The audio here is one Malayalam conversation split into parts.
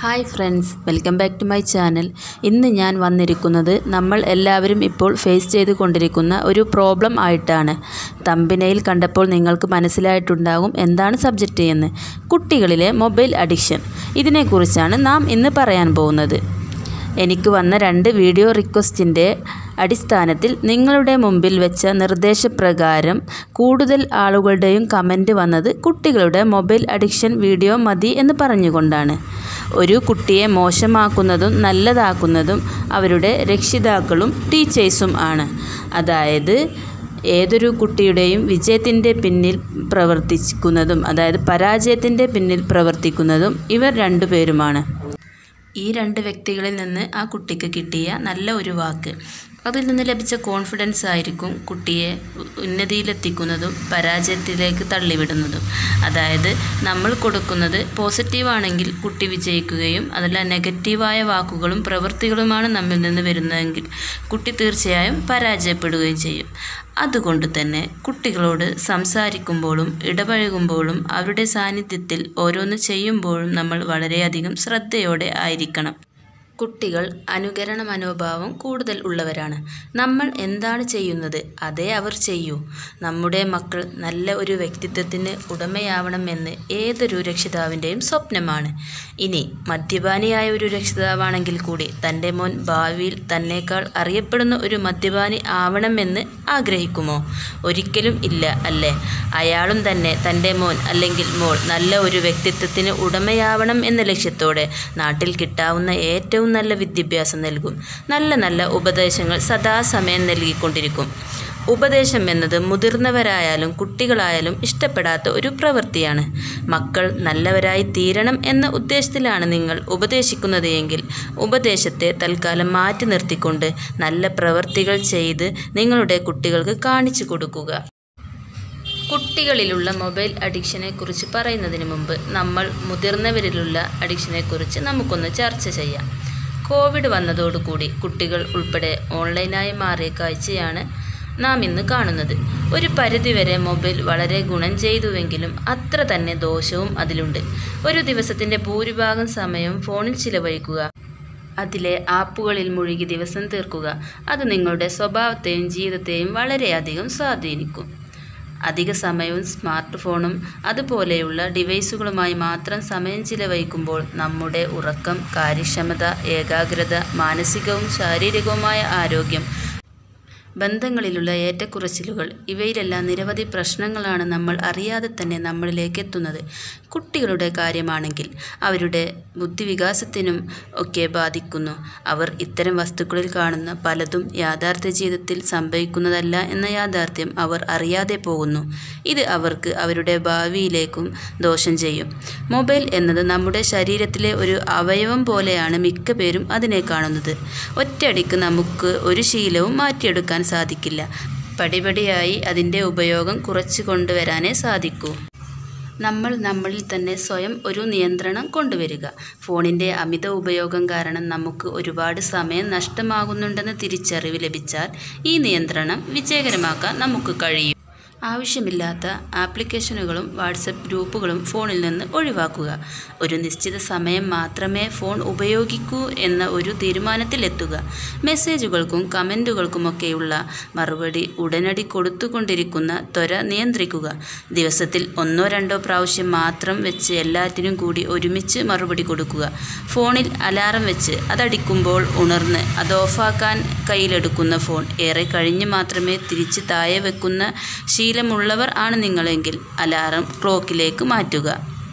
hi friends welcome back to my channel ഇന്ന് ഞാൻ വന്നിരിക്കുന്നത് നമ്മൾ എല്ലാവരും ഇപ്പോൾ ഫേസ് ചെയ്ത് കൊണ്ടിരിക്കുന്ന ഒരു പ്രോബ്ലം ആയിട്ടാണ് തമ്പിനയിൽ കണ്ടപ്പോൾ നിങ്ങൾക്ക് മനസ്സിലായിട്ടുണ്ടാകും എന്താണ് സബ്ജക്റ്റ് എന്ന് കുട്ടികളിലെ മൊബൈൽ അഡിക്ഷൻ ഇതിനെക്കുറിച്ചാണ് നാം ഇന്ന് പറയാൻ പോകുന്നത് എനിക്ക് വന്ന രണ്ട് വീഡിയോ റിക്വസ്റ്റിൻ്റെ അടിസ്ഥാനത്തിൽ നിങ്ങളുടെ മുമ്പിൽ വെച്ച നിർദ്ദേശപ്രകാരം കൂടുതൽ ആളുകളുടെയും കമൻറ്റ് വന്നത് കുട്ടികളുടെ മൊബൈൽ അഡിക്ഷൻ വീഡിയോ മതി എന്ന് പറഞ്ഞുകൊണ്ടാണ് ഒരു കുട്ടിയെ മോശമാക്കുന്നതും നല്ലതാക്കുന്നതും അവരുടെ രക്ഷിതാക്കളും ടീച്ചേഴ്സും ആണ് അതായത് ഏതൊരു കുട്ടിയുടെയും വിജയത്തിൻ്റെ പിന്നിൽ പ്രവർത്തിക്കുന്നതും അതായത് പരാജയത്തിൻ്റെ പിന്നിൽ പ്രവർത്തിക്കുന്നതും ഇവർ രണ്ടുപേരുമാണ് ഈ രണ്ട് വ്യക്തികളിൽ നിന്ന് ആ കുട്ടിക്ക് കിട്ടിയ നല്ല ഒരു വാക്ക് അതിൽ നിന്ന് ലഭിച്ച കോൺഫിഡൻസ് ആയിരിക്കും കുട്ടിയെ ഉന്നതിയിലെത്തിക്കുന്നതും പരാജയത്തിലേക്ക് തള്ളിവിടുന്നതും അതായത് നമ്മൾ കൊടുക്കുന്നത് പോസിറ്റീവാണെങ്കിൽ കുട്ടി വിജയിക്കുകയും അതല്ല നെഗറ്റീവായ വാക്കുകളും പ്രവൃത്തികളുമാണ് നമ്മിൽ നിന്ന് വരുന്നതെങ്കിൽ കുട്ടി തീർച്ചയായും പരാജയപ്പെടുകയും ചെയ്യും അതുകൊണ്ട് തന്നെ കുട്ടികളോട് സംസാരിക്കുമ്പോഴും ഇടപഴകുമ്പോഴും അവരുടെ സാന്നിധ്യത്തിൽ ഓരോന്ന് ചെയ്യുമ്പോഴും നമ്മൾ വളരെയധികം ശ്രദ്ധയോടെ ആയിരിക്കണം കുട്ടികൾ അനുകരണ മനോഭാവം കൂടുതൽ ഉള്ളവരാണ് നമ്മൾ എന്താണ് ചെയ്യുന്നത് അതേ അവർ ചെയ്യൂ നമ്മുടെ മക്കൾ നല്ല ഒരു വ്യക്തിത്വത്തിന് ഉടമയാവണമെന്ന് ഏതൊരു രക്ഷിതാവിൻ്റെയും സ്വപ്നമാണ് ഇനി മദ്യപാനിയായ ഒരു രക്ഷിതാവാണെങ്കിൽ കൂടി തൻ്റെ മോൻ ഭാവിയിൽ തന്നേക്കാൾ അറിയപ്പെടുന്ന ഒരു മദ്യപാനി ആവണമെന്ന് ആഗ്രഹിക്കുമോ ഒരിക്കലും ഇല്ല അല്ലേ അയാളും തന്നെ തൻ്റെ മോൻ അല്ലെങ്കിൽ മോൾ നല്ല ഒരു വ്യക്തിത്വത്തിന് ഉടമയാവണം എന്ന ലക്ഷ്യത്തോടെ നാട്ടിൽ കിട്ടാവുന്ന ഏറ്റവും നല്ല വിദ്യാഭ്യാസം നൽകും നല്ല നല്ല ഉപദേശങ്ങൾ സദാസമയം നൽകിക്കൊണ്ടിരിക്കും ഉപദേശം എന്നത് മുതിർന്നവരായാലും കുട്ടികളായാലും ഇഷ്ടപ്പെടാത്ത ഒരു പ്രവൃത്തിയാണ് മക്കൾ നല്ലവരായി തീരണം എന്ന ഉദ്ദേശത്തിലാണ് നിങ്ങൾ ഉപദേശിക്കുന്നത് എങ്കിൽ ഉപദേശത്തെ തൽക്കാലം മാറ്റി നിർത്തിക്കൊണ്ട് നല്ല പ്രവൃത്തികൾ ചെയ്ത് നിങ്ങളുടെ കുട്ടികൾക്ക് കാണിച്ചു കൊടുക്കുക കുട്ടികളിലുള്ള മൊബൈൽ അഡിക്ഷനെ കുറിച്ച് പറയുന്നതിന് മുമ്പ് നമ്മൾ മുതിർന്നവരിലുള്ള അഡിക്ഷനെ കുറിച്ച് നമുക്കൊന്ന് ചർച്ച ചെയ്യാം കോവിഡ് വന്നതോടുകൂടി കുട്ടികൾ ഉൾപ്പെടെ ഓൺലൈനായി മാറിയ കാഴ്ചയാണ് നാം ഇന്ന് കാണുന്നത് ഒരു പരിധിവരെ മൊബൈൽ വളരെ ഗുണം ചെയ്തുവെങ്കിലും അത്ര തന്നെ ദോഷവും അതിലുണ്ട് ഒരു ദിവസത്തിൻ്റെ ഭൂരിഭാഗം സമയം ഫോണിൽ ചിലവഴിക്കുക അതിലെ ആപ്പുകളിൽ മുഴുകി ദിവസം തീർക്കുക അത് നിങ്ങളുടെ സ്വഭാവത്തെയും ജീവിതത്തെയും വളരെയധികം സ്വാധീനിക്കും അധിക സമയവും സ്മാർട്ട് ഫോണും അതുപോലെയുള്ള ഡിവൈസുകളുമായി മാത്രം സമയം ചിലവഴിക്കുമ്പോൾ നമ്മുടെ ഉറക്കം കാര്യക്ഷമത ഏകാഗ്രത മാനസികവും ശാരീരികവുമായ ആരോഗ്യം ബന്ധങ്ങളിലുള്ള ഏറ്റക്കുറച്ചിലുകൾ ഇവയിലെല്ലാം നിരവധി പ്രശ്നങ്ങളാണ് നമ്മൾ അറിയാതെ തന്നെ നമ്മളിലേക്ക് എത്തുന്നത് കുട്ടികളുടെ കാര്യമാണെങ്കിൽ അവരുടെ ബുദ്ധിവികാസത്തിനും ഒക്കെ ബാധിക്കുന്നു അവർ ഇത്തരം വസ്തുക്കളിൽ കാണുന്ന പലതും യാഥാർത്ഥ്യ ജീവിതത്തിൽ സംഭവിക്കുന്നതല്ല എന്ന യാഥാർത്ഥ്യം അവർ അറിയാതെ പോകുന്നു ഇത് അവർക്ക് അവരുടെ ഭാവിയിലേക്കും ദോഷം ചെയ്യും മൊബൈൽ എന്നത് നമ്മുടെ ശരീരത്തിലെ ഒരു അവയവം പോലെയാണ് മിക്ക പേരും അതിനെ കാണുന്നത് ഒറ്റയടിക്ക് നമുക്ക് ഒരു ശീലവും മാറ്റിയെടുക്കാൻ സാധിക്കില്ല പടിപടിയായി അതിൻ്റെ ഉപയോഗം കുറച്ച് കൊണ്ടുവരാനേ സാധിക്കൂ നമ്മൾ നമ്മളിൽ തന്നെ സ്വയം ഒരു നിയന്ത്രണം കൊണ്ടുവരിക ഫോണിൻ്റെ അമിത ഉപയോഗം കാരണം നമുക്ക് ഒരുപാട് സമയം നഷ്ടമാകുന്നുണ്ടെന്ന് തിരിച്ചറിവ് ലഭിച്ചാൽ ഈ നിയന്ത്രണം വിജയകരമാക്കാൻ നമുക്ക് കഴിയും ആവശ്യമില്ലാത്ത ആപ്ലിക്കേഷനുകളും വാട്സപ്പ് ഗ്രൂപ്പുകളും ഫോണിൽ നിന്ന് ഒഴിവാക്കുക ഒരു നിശ്ചിത സമയം മാത്രമേ ഫോൺ ഉപയോഗിക്കൂ എന്ന ഒരു തീരുമാനത്തിലെത്തുക മെസ്സേജുകൾക്കും കമൻറ്റുകൾക്കുമൊക്കെയുള്ള മറുപടി ഉടനടി കൊടുത്തുകൊണ്ടിരിക്കുന്ന ത്വര നിയന്ത്രിക്കുക ദിവസത്തിൽ ഒന്നോ രണ്ടോ പ്രാവശ്യം മാത്രം വെച്ച് എല്ലാറ്റിനും കൂടി ഒരുമിച്ച് മറുപടി കൊടുക്കുക ഫോണിൽ അലാറം വെച്ച് അതടിക്കുമ്പോൾ ഉണർന്ന് അത് ഓഫാക്കാൻ കയ്യിലെടുക്കുന്ന ഫോൺ ഏറെ കഴിഞ്ഞ് മാത്രമേ തിരിച്ച് താഴെ വെക്കുന്ന ശീലമുള്ളവർ ആണ് നിങ്ങളെങ്കിൽ അലാറം ക്ലോക്കിലേക്ക് മാറ്റുക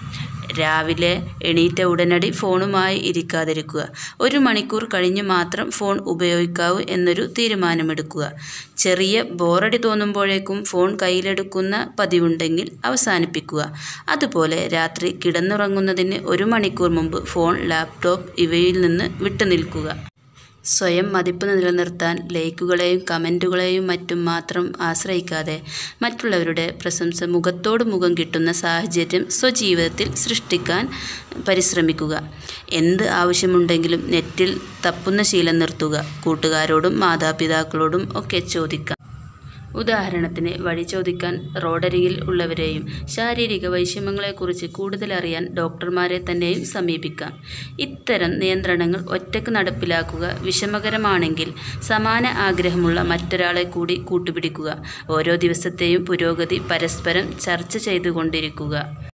രാവിലെ എണീറ്റ ഉടനടി ഫോണുമായി ഇരിക്കാതിരിക്കുക ഒരു മണിക്കൂർ കഴിഞ്ഞ് മാത്രം ഫോൺ ഉപയോഗിക്കാവൂ എന്നൊരു തീരുമാനമെടുക്കുക ചെറിയ ബോറടി തോന്നുമ്പോഴേക്കും ഫോൺ കയ്യിലെടുക്കുന്ന പതിവുണ്ടെങ്കിൽ അവസാനിപ്പിക്കുക അതുപോലെ രാത്രി കിടന്നുറങ്ങുന്നതിന് ഒരു മണിക്കൂർ മുമ്പ് ഫോൺ ലാപ്ടോപ്പ് ഇവയിൽ നിന്ന് വിട്ടുനിൽക്കുക സ്വയം മതിപ്പ് നിലനിർത്താൻ ലൈക്കുകളെയും കമൻറ്റുകളെയും മറ്റും മാത്രം ആശ്രയിക്കാതെ മറ്റുള്ളവരുടെ പ്രശംസ മുഖത്തോട് മുഖം കിട്ടുന്ന സാഹചര്യം സ്വജീവിതത്തിൽ സൃഷ്ടിക്കാൻ പരിശ്രമിക്കുക എന്ത് ആവശ്യമുണ്ടെങ്കിലും നെറ്റിൽ തപ്പുന്ന ശീലം നിർത്തുക കൂട്ടുകാരോടും മാതാപിതാക്കളോടും ഒക്കെ ചോദിക്കാം ഉദാഹരണത്തിന് വഴി ചോദിക്കാൻ റോഡരികിൽ ഉള്ളവരെയും ശാരീരിക വൈഷമ്യങ്ങളെക്കുറിച്ച് കൂടുതൽ അറിയാൻ ഡോക്ടർമാരെ തന്നെയും സമീപിക്കാം ഇത്തരം നിയന്ത്രണങ്ങൾ ഒറ്റക്ക് നടപ്പിലാക്കുക വിഷമകരമാണെങ്കിൽ സമാന ആഗ്രഹമുള്ള മറ്റൊരാളെ കൂടി കൂട്ടുപിടിക്കുക ഓരോ ദിവസത്തെയും പുരോഗതി പരസ്പരം ചർച്ച ചെയ്തുകൊണ്ടിരിക്കുക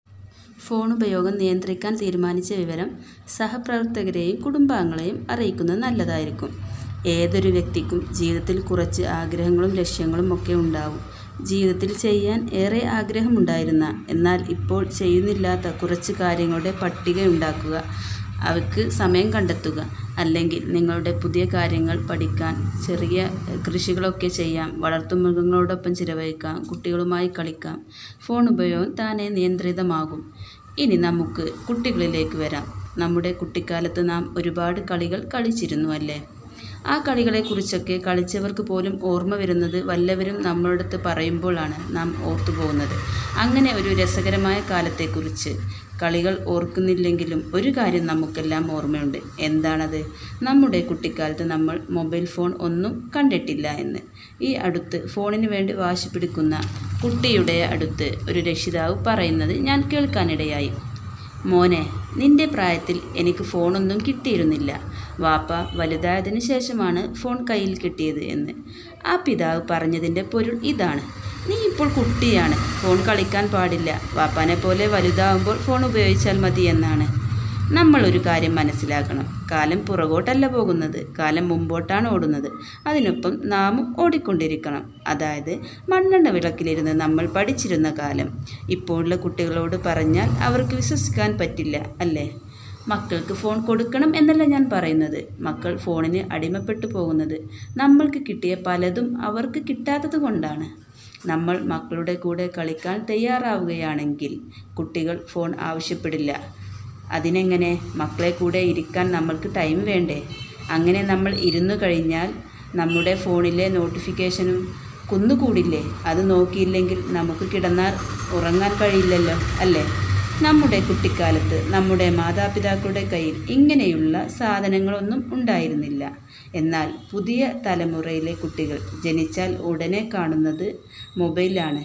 ഫോൺ ഉപയോഗം നിയന്ത്രിക്കാൻ തീരുമാനിച്ച വിവരം സഹപ്രവർത്തകരെയും കുടുംബാംഗങ്ങളെയും അറിയിക്കുന്നത് നല്ലതായിരിക്കും ഏതൊരു വ്യക്തിക്കും ജീവിതത്തിൽ കുറച്ച് ആഗ്രഹങ്ങളും ലക്ഷ്യങ്ങളും ഒക്കെ ഉണ്ടാവും ജീവിതത്തിൽ ചെയ്യാൻ ഏറെ ആഗ്രഹമുണ്ടായിരുന്ന എന്നാൽ ഇപ്പോൾ ചെയ്യുന്നില്ലാത്ത കുറച്ച് കാര്യങ്ങളുടെ പട്ടിക ഉണ്ടാക്കുക അവയ്ക്ക് സമയം കണ്ടെത്തുക അല്ലെങ്കിൽ നിങ്ങളുടെ പുതിയ കാര്യങ്ങൾ പഠിക്കാൻ ചെറിയ കൃഷികളൊക്കെ ചെയ്യാം വളർത്തുമൃഗങ്ങളോടൊപ്പം ചിലവഴിക്കാം കുട്ടികളുമായി കളിക്കാം ഫോൺ ഉപയോഗം താനെ നിയന്ത്രിതമാകും ഇനി നമുക്ക് കുട്ടികളിലേക്ക് വരാം നമ്മുടെ കുട്ടിക്കാലത്ത് നാം ഒരുപാട് കളികൾ കളിച്ചിരുന്നു അല്ലേ ആ കളികളെക്കുറിച്ചൊക്കെ കളിച്ചവർക്ക് പോലും ഓർമ്മ വരുന്നത് വല്ലവരും നമ്മളടുത്ത് പറയുമ്പോഴാണ് നാം ഓർത്തു പോകുന്നത് അങ്ങനെ ഒരു രസകരമായ കാലത്തെക്കുറിച്ച് കളികൾ ഓർക്കുന്നില്ലെങ്കിലും ഒരു കാര്യം നമുക്കെല്ലാം ഓർമ്മയുണ്ട് എന്താണത് നമ്മുടെ കുട്ടിക്കാലത്ത് നമ്മൾ മൊബൈൽ ഫോൺ ഒന്നും കണ്ടിട്ടില്ല എന്ന് ഈ അടുത്ത് ഫോണിന് വേണ്ടി വാശി പിടിക്കുന്ന കുട്ടിയുടെ അടുത്ത് ഒരു രക്ഷിതാവ് പറയുന്നത് ഞാൻ കേൾക്കാനിടയായി മോനെ നിന്റെ പ്രായത്തിൽ എനിക്ക് ഫോണൊന്നും കിട്ടിയിരുന്നില്ല വാപ്പ വലുതായതിനു ശേഷമാണ് ഫോൺ കയ്യിൽ കിട്ടിയത് എന്ന് ആ പിതാവ് പറഞ്ഞതിൻ്റെ പൊരുൾ ഇതാണ് നീ ഇപ്പോൾ കുട്ടിയാണ് ഫോൺ കളിക്കാൻ പാടില്ല വാപ്പാനെ പോലെ വലുതാവുമ്പോൾ ഫോൺ ഉപയോഗിച്ചാൽ മതി എന്നാണ് നമ്മൾ ഒരു കാര്യം മനസ്സിലാക്കണം കാലം പുറകോട്ടല്ല പോകുന്നത് കാലം മുമ്പോട്ടാണ് ഓടുന്നത് അതിനൊപ്പം നാമും ഓടിക്കൊണ്ടിരിക്കണം അതായത് മണ്ണെണ്ണ വിളക്കിലിരുന്ന് നമ്മൾ പഠിച്ചിരുന്ന കാലം ഇപ്പോഴുള്ള കുട്ടികളോട് പറഞ്ഞാൽ അവർക്ക് വിശ്വസിക്കാൻ പറ്റില്ല അല്ലേ മക്കൾക്ക് ഫോൺ കൊടുക്കണം എന്നല്ല ഞാൻ പറയുന്നത് മക്കൾ ഫോണിന് അടിമപ്പെട്ടു പോകുന്നത് നമ്മൾക്ക് കിട്ടിയ പലതും അവർക്ക് കിട്ടാത്തത് കൊണ്ടാണ് നമ്മൾ മക്കളുടെ കൂടെ കളിക്കാൻ തയ്യാറാവുകയാണെങ്കിൽ കുട്ടികൾ ഫോൺ ആവശ്യപ്പെടില്ല അതിനെങ്ങനെ മക്കളെ കൂടെ ഇരിക്കാൻ നമ്മൾക്ക് ടൈം വേണ്ടേ അങ്ങനെ നമ്മൾ ഇരുന്നു കഴിഞ്ഞാൽ നമ്മുടെ ഫോണിലെ നോട്ടിഫിക്കേഷനും കുന്നുകൂടില്ലേ അത് നോക്കിയില്ലെങ്കിൽ നമുക്ക് കിടന്നാൽ ഉറങ്ങാൻ കഴിയില്ലല്ലോ അല്ലേ നമ്മുടെ കുട്ടിക്കാലത്ത് നമ്മുടെ മാതാപിതാക്കളുടെ കയ്യിൽ ഇങ്ങനെയുള്ള സാധനങ്ങളൊന്നും ഉണ്ടായിരുന്നില്ല എന്നാൽ പുതിയ തലമുറയിലെ കുട്ടികൾ ജനിച്ചാൽ ഉടനെ കാണുന്നത് മൊബൈലാണ്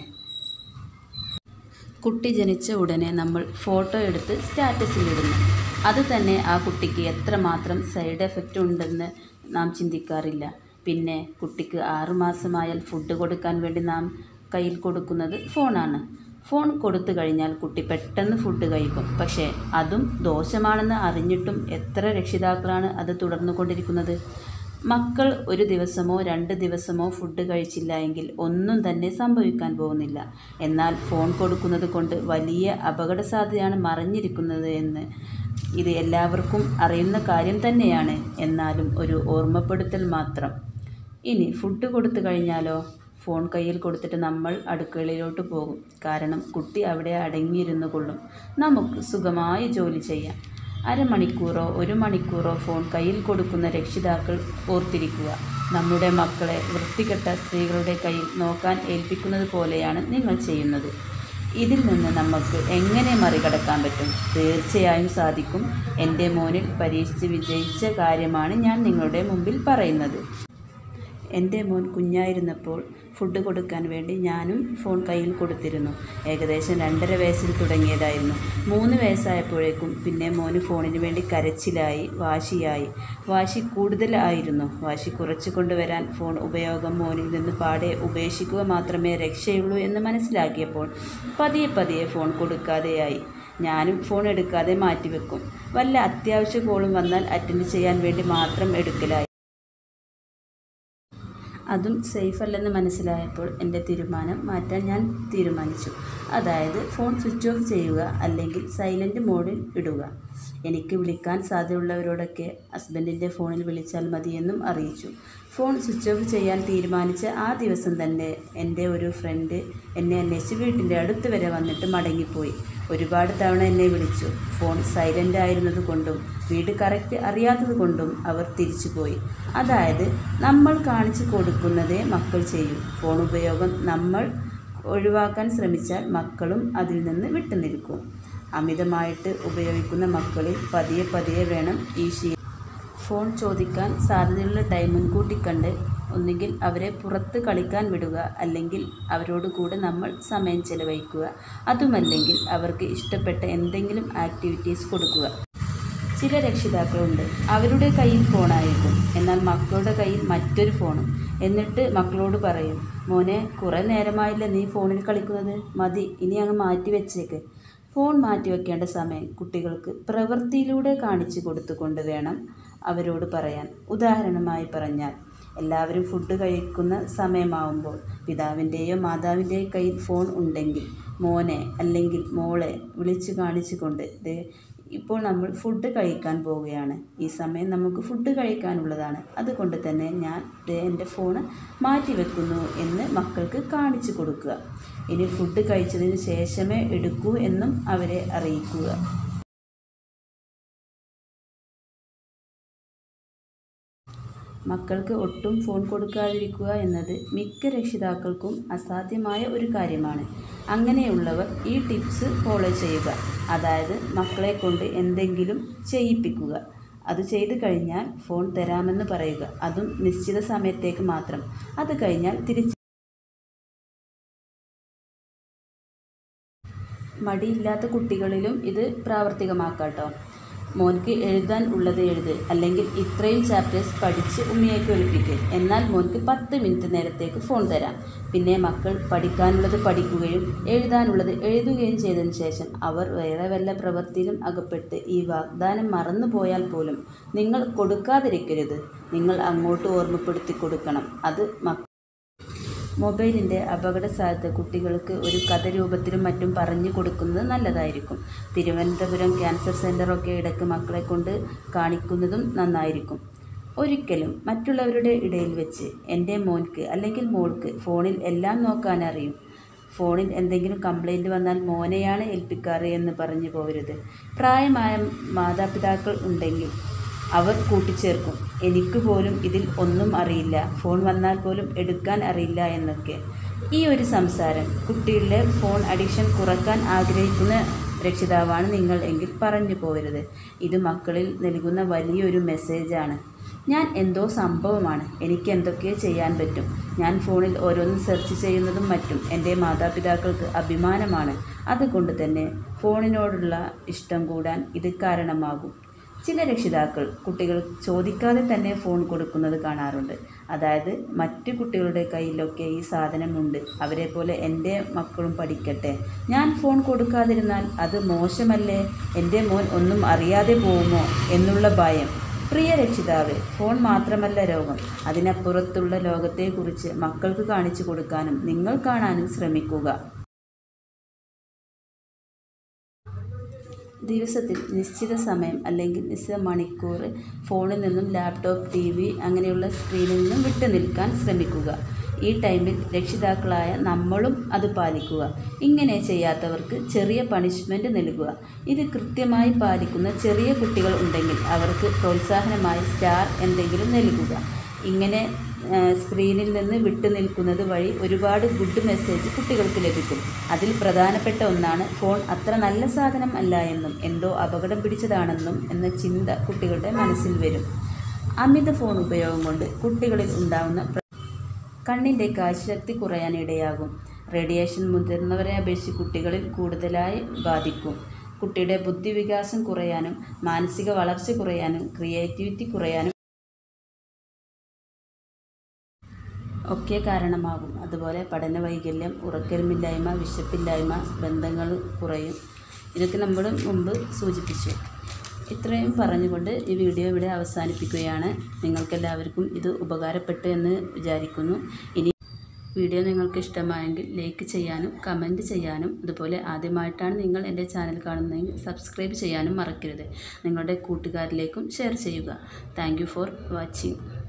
കുട്ടി ജനിച്ച ഉടനെ നമ്മൾ ഫോട്ടോ എടുത്ത് സ്റ്റാറ്റസിലിടുന്നു അത് തന്നെ ആ കുട്ടിക്ക് എത്രമാത്രം സൈഡ് എഫക്റ്റ് ഉണ്ടെന്ന് നാം ചിന്തിക്കാറില്ല പിന്നെ കുട്ടിക്ക് ആറുമാസമായാൽ ഫുഡ് കൊടുക്കാൻ വേണ്ടി നാം കയ്യിൽ കൊടുക്കുന്നത് ഫോണാണ് ഫോൺ കൊടുത്തു കഴിഞ്ഞാൽ കുട്ടി പെട്ടെന്ന് ഫുഡ് കഴിക്കും പക്ഷേ അതും ദോഷമാണെന്ന് അറിഞ്ഞിട്ടും എത്ര രക്ഷിതാക്കളാണ് അത് തുടർന്നു കൊണ്ടിരിക്കുന്നത് മക്കൾ ഒരു ദിവസമോ രണ്ട് ദിവസമോ ഫുഡ് കഴിച്ചില്ല എങ്കിൽ ഒന്നും തന്നെ സംഭവിക്കാൻ പോകുന്നില്ല എന്നാൽ ഫോൺ കൊടുക്കുന്നത് കൊണ്ട് വലിയ അപകട സാധ്യതയാണ് മറഞ്ഞിരിക്കുന്നത് എന്ന് ഇത് എല്ലാവർക്കും അറിയുന്ന കാര്യം തന്നെയാണ് എന്നാലും ഒരു ഓർമ്മപ്പെടുത്തൽ മാത്രം ഇനി ഫുഡ് കൊടുത്തു കഴിഞ്ഞാലോ ഫോൺ കയ്യിൽ കൊടുത്തിട്ട് നമ്മൾ അടുക്കളയിലോട്ട് പോകും കാരണം കുട്ടി അവിടെ അടങ്ങിയിരുന്നു കൊള്ളും നമുക്ക് സുഖമായി ജോലി ചെയ്യാം അരമണിക്കൂറോ ഒരു മണിക്കൂറോ ഫോൺ കയ്യിൽ കൊടുക്കുന്ന രക്ഷിതാക്കൾ ഓർത്തിരിക്കുക നമ്മുടെ മക്കളെ വൃത്തികെട്ട സ്ത്രീകളുടെ കയ്യിൽ നോക്കാൻ ഏൽപ്പിക്കുന്നത് പോലെയാണ് നിങ്ങൾ ചെയ്യുന്നത് ഇതിൽ നിന്ന് നമുക്ക് എങ്ങനെ മറികടക്കാൻ പറ്റും തീർച്ചയായും സാധിക്കും എൻ്റെ മോനിൽ പരീക്ഷിച്ച് വിജയിച്ച കാര്യമാണ് ഞാൻ നിങ്ങളുടെ മുമ്പിൽ പറയുന്നത് എൻ്റെ മോൻ കുഞ്ഞായിരുന്നപ്പോൾ ഫുഡ് കൊടുക്കാൻ വേണ്ടി ഞാനും ഫോൺ കയ്യിൽ കൊടുത്തിരുന്നു ഏകദേശം രണ്ടര വയസ്സിൽ തുടങ്ങിയതായിരുന്നു മൂന്ന് വയസ്സായപ്പോഴേക്കും പിന്നെ മോന് ഫോണിന് വേണ്ടി കരച്ചിലായി വാശിയായി വാശി കൂടുതലായിരുന്നു വാശി കുറച്ച് കൊണ്ടുവരാൻ ഫോൺ ഉപയോഗം മോനിൽ നിന്ന് പാടെ ഉപേക്ഷിക്കുക മാത്രമേ രക്ഷയുള്ളൂ എന്ന് മനസ്സിലാക്കിയപ്പോൾ പതിയെ പതിയെ ഫോൺ കൊടുക്കാതെയായി ഞാനും ഫോൺ എടുക്കാതെ മാറ്റിവെക്കും വല്ല അത്യാവശ്യ കോളും വന്നാൽ അറ്റൻഡ് ചെയ്യാൻ വേണ്ടി മാത്രം എടുക്കലായി അതും സേഫ് അല്ലെന്ന് മനസ്സിലായപ്പോൾ എൻ്റെ തീരുമാനം മാറ്റാൻ ഞാൻ തീരുമാനിച്ചു അതായത് ഫോൺ സ്വിച്ച് ഓഫ് ചെയ്യുക അല്ലെങ്കിൽ സൈലൻറ്റ് മോഡിൽ ഇടുക എനിക്ക് വിളിക്കാൻ സാധ്യതയുള്ളവരോടൊക്കെ ഹസ്ബൻഡിൻ്റെ ഫോണിൽ വിളിച്ചാൽ മതിയെന്നും അറിയിച്ചു ഫോൺ സ്വിച്ച് ഓഫ് ചെയ്യാൻ തീരുമാനിച്ച ആ ദിവസം തന്നെ എൻ്റെ ഒരു ഫ്രണ്ട് എന്നെ അന്വേഷിച്ച് വീട്ടിൻ്റെ അടുത്ത് വരെ വന്നിട്ട് മടങ്ങിപ്പോയി ഒരുപാട് തവണ എന്നെ വിളിച്ചു ഫോൺ സൈലൻ്റ് ആയിരുന്നത് കൊണ്ടും വീട് കറക്റ്റ് അറിയാത്തത് കൊണ്ടും അവർ തിരിച്ചുപോയി അതായത് നമ്മൾ കാണിച്ചു കൊടുക്കുന്നതേ മക്കൾ ചെയ്യും ഫോൺ ഉപയോഗം നമ്മൾ ഒഴിവാക്കാൻ ശ്രമിച്ചാൽ മക്കളും അതിൽ നിന്ന് വിട്ടുനിൽക്കും അമിതമായിട്ട് ഉപയോഗിക്കുന്ന മക്കളിൽ പതിയെ പതിയെ വേണം ഈ ശീ ഫോൺ ചോദിക്കാൻ സാധ്യതയുള്ള ടൈം മുൻകൂട്ടി കണ്ട് ഒന്നുകിൽ അവരെ പുറത്ത് കളിക്കാൻ വിടുക അല്ലെങ്കിൽ അവരോട് കൂടെ നമ്മൾ സമയം ചെലവഴിക്കുക അതുമല്ലെങ്കിൽ അവർക്ക് ഇഷ്ടപ്പെട്ട എന്തെങ്കിലും ആക്ടിവിറ്റീസ് കൊടുക്കുക ചില രക്ഷിതാക്കളുണ്ട് അവരുടെ കയ്യിൽ ഫോണായിരിക്കും എന്നാൽ മക്കളുടെ കയ്യിൽ മറ്റൊരു ഫോണും എന്നിട്ട് മക്കളോട് പറയും മോനെ കുറേ നേരമായില്ല നീ ഫോണിൽ കളിക്കുന്നത് മതി ഇനി അങ്ങ് മാറ്റി വെച്ചേക്ക് ഫോൺ മാറ്റി വെക്കേണ്ട സമയം കുട്ടികൾക്ക് പ്രവൃത്തിയിലൂടെ കാണിച്ചു കൊടുത്തുകൊണ്ട് വേണം അവരോട് പറയാൻ ഉദാഹരണമായി പറഞ്ഞാൽ എല്ലാവരും ഫുഡ് കഴിക്കുന്ന സമയമാവുമ്പോൾ പിതാവിൻ്റെയോ മാതാവിൻ്റെയോ കയ്യിൽ ഫോൺ ഉണ്ടെങ്കിൽ മോനെ അല്ലെങ്കിൽ മോളെ വിളിച്ചു കാണിച്ചുകൊണ്ട് ദേ ഇപ്പോൾ നമ്മൾ ഫുഡ് കഴിക്കാൻ പോവുകയാണ് ഈ സമയം നമുക്ക് ഫുഡ് കഴിക്കാനുള്ളതാണ് അതുകൊണ്ട് തന്നെ ഞാൻ ദേ എൻ്റെ ഫോണ് മാറ്റി വെക്കുന്നു എന്ന് മക്കൾക്ക് കാണിച്ചു കൊടുക്കുക ഇനി ഫുഡ് കഴിച്ചതിന് ശേഷമേ എടുക്കൂ എന്നും അവരെ അറിയിക്കുക മക്കൾക്ക് ഒട്ടും ഫോൺ കൊടുക്കാതിരിക്കുക എന്നത് മിക്ക രക്ഷിതാക്കൾക്കും അസാധ്യമായ ഒരു കാര്യമാണ് അങ്ങനെയുള്ളവർ ഈ ടിപ്സ് ഫോളോ ചെയ്യുക അതായത് മക്കളെ കൊണ്ട് എന്തെങ്കിലും ചെയ്യിപ്പിക്കുക അത് ചെയ്തു കഴിഞ്ഞാൽ ഫോൺ തരാമെന്ന് പറയുക അതും നിശ്ചിത സമയത്തേക്ക് മാത്രം അത് കഴിഞ്ഞാൽ തിരിച്ച് മടിയില്ലാത്ത കുട്ടികളിലും ഇത് പ്രാവർത്തികമാക്കാട്ടോ മോൻക്ക് എഴുതാൻ ഉള്ളത് എഴുത് അല്ലെങ്കിൽ ഇത്രയും ചാപ്റ്റേഴ്സ് പഠിച്ച് ഉമ്മയേക്ക് ഒളിപ്പിക്ക് എന്നാൽ മോൻക്ക് പത്ത് മിനിറ്റ് നേരത്തേക്ക് ഫോൺ തരാം പിന്നെ മക്കൾ പഠിക്കാനുള്ളത് പഠിക്കുകയും എഴുതാനുള്ളത് എഴുതുകയും ചെയ്തതിന് ശേഷം അവർ വേറെ വല്ല പ്രവൃത്തിയിലും അകപ്പെട്ട് ഈ വാഗ്ദാനം മറന്നു പോയാൽ പോലും നിങ്ങൾ കൊടുക്കാതിരിക്കരുത് നിങ്ങൾ അങ്ങോട്ട് ഓർമ്മപ്പെടുത്തി കൊടുക്കണം അത് മക്കൾ മൊബൈലിൻ്റെ അപകട സാധ്യത കുട്ടികൾക്ക് ഒരു കഥ രൂപത്തിലും മറ്റും പറഞ്ഞു കൊടുക്കുന്നത് നല്ലതായിരിക്കും തിരുവനന്തപുരം ക്യാൻസർ സെൻ്ററൊക്കെ ഇടയ്ക്ക് മക്കളെ കൊണ്ട് കാണിക്കുന്നതും നന്നായിരിക്കും ഒരിക്കലും മറ്റുള്ളവരുടെ ഇടയിൽ വെച്ച് എൻ്റെ മോൻക്ക് അല്ലെങ്കിൽ മോൾക്ക് ഫോണിൽ എല്ലാം നോക്കാൻ അറിയും ഫോണിൽ എന്തെങ്കിലും കംപ്ലൈൻറ്റ് വന്നാൽ മോനെയാണ് ഏൽപ്പിക്കാറ് എന്ന് പറഞ്ഞു പോകരുത് പ്രായമായ മാതാപിതാക്കൾ ഉണ്ടെങ്കിൽ അവർ കൂട്ടിച്ചേർക്കും എനിക്ക് പോലും ഇതിൽ ഒന്നും അറിയില്ല ഫോൺ വന്നാൽ പോലും എടുക്കാൻ അറിയില്ല എന്നൊക്കെ ഈ ഒരു സംസാരം കുട്ടികളുടെ ഫോൺ അഡിക്ഷൻ കുറക്കാൻ ആഗ്രഹിക്കുന്ന രക്ഷിതാവാണ് നിങ്ങൾ എങ്കിൽ പറഞ്ഞു പോകരുത് ഇത് മക്കളിൽ നൽകുന്ന വലിയൊരു മെസ്സേജാണ് ഞാൻ എന്തോ സംഭവമാണ് എനിക്ക് എന്തൊക്കെ ചെയ്യാൻ പറ്റും ഞാൻ ഫോണിൽ ഓരോന്നും സെർച്ച് ചെയ്യുന്നതും മറ്റും എൻ്റെ മാതാപിതാക്കൾക്ക് അഭിമാനമാണ് അതുകൊണ്ട് തന്നെ ഫോണിനോടുള്ള ഇഷ്ടം കൂടാൻ ഇത് കാരണമാകും ചില രക്ഷിതാക്കൾ കുട്ടികൾ ചോദിക്കാതെ തന്നെ ഫോൺ കൊടുക്കുന്നത് കാണാറുണ്ട് അതായത് മറ്റു കുട്ടികളുടെ കയ്യിലൊക്കെ ഈ സാധനമുണ്ട് അവരെ പോലെ എൻ്റെ മക്കളും പഠിക്കട്ടെ ഞാൻ ഫോൺ കൊടുക്കാതിരുന്നാൽ അത് മോശമല്ലേ എൻ്റെ മോൻ ഒന്നും അറിയാതെ പോകുമോ എന്നുള്ള ഭയം പ്രിയ രക്ഷിതാവ് ഫോൺ മാത്രമല്ല രോഗം അതിനപ്പുറത്തുള്ള ലോകത്തെക്കുറിച്ച് മക്കൾക്ക് കാണിച്ചു കൊടുക്കാനും നിങ്ങൾ കാണാനും ശ്രമിക്കുക ദിവസത്തിൽ നിശ്ചിത സമയം അല്ലെങ്കിൽ നിശ്ചിത മണിക്കൂർ ഫോണിൽ നിന്നും ലാപ്ടോപ്പ് ടി വി അങ്ങനെയുള്ള സ്ക്രീനിൽ നിന്നും വിട്ടു നിൽക്കാൻ ശ്രമിക്കുക ഈ ടൈമിൽ രക്ഷിതാക്കളായ നമ്മളും അത് പാലിക്കുക ഇങ്ങനെ ചെയ്യാത്തവർക്ക് ചെറിയ പണിഷ്മെൻറ്റ് നൽകുക ഇത് കൃത്യമായി പാലിക്കുന്ന ചെറിയ കുട്ടികൾ ഉണ്ടെങ്കിൽ അവർക്ക് പ്രോത്സാഹനമായി സ്റ്റാർ എന്തെങ്കിലും നൽകുക ഇങ്ങനെ സ്ക്രീനിൽ നിന്ന് വിട്ടു നിൽക്കുന്നത് വഴി ഒരുപാട് ഗുഡ് മെസ്സേജ് കുട്ടികൾക്ക് ലഭിക്കും അതിൽ പ്രധാനപ്പെട്ട ഒന്നാണ് ഫോൺ അത്ര നല്ല സാധനം അല്ല എന്നും എന്തോ അപകടം പിടിച്ചതാണെന്നും എന്ന ചിന്ത കുട്ടികളുടെ മനസ്സിൽ വരും അമിത ഫോൺ ഉപയോഗം കൊണ്ട് കുട്ടികളിൽ ഉണ്ടാകുന്ന പ്ര- കണ്ണിൻ്റെ കാഴ്ചശക്തി കുറയാനിടയാകും റേഡിയേഷൻ മുതിർന്നവരെ അപേക്ഷിച്ച് കുട്ടികളിൽ കൂടുതലായി ബാധിക്കും കുട്ടിയുടെ ബുദ്ധിവികാസം കുറയാനും മാനസിക വളർച്ച കുറയാനും ക്രിയേറ്റിവിറ്റി കുറയാനും ഒക്കെ കാരണമാകും അതുപോലെ പഠന വൈകല്യം ഉറക്കമില്ലായ്മ വിശപ്പില്ലായ്മ ബന്ധങ്ങൾ കുറയും ഇതൊക്കെ നമ്മൾ മുമ്പ് സൂചിപ്പിച്ചു ഇത്രയും പറഞ്ഞുകൊണ്ട് ഈ വീഡിയോ ഇവിടെ അവസാനിപ്പിക്കുകയാണ് നിങ്ങൾക്കെല്ലാവർക്കും ഇത് ഉപകാരപ്പെട്ടു എന്ന് വിചാരിക്കുന്നു ഇനി വീഡിയോ നിങ്ങൾക്ക് ഇഷ്ടമായെങ്കിൽ ലൈക്ക് ചെയ്യാനും കമൻറ്റ് ചെയ്യാനും അതുപോലെ ആദ്യമായിട്ടാണ് നിങ്ങൾ എൻ്റെ ചാനൽ കാണുന്നതെങ്കിൽ സബ്സ്ക്രൈബ് ചെയ്യാനും മറക്കരുത് നിങ്ങളുടെ കൂട്ടുകാരിലേക്കും ഷെയർ ചെയ്യുക താങ്ക് ഫോർ വാച്ചിങ്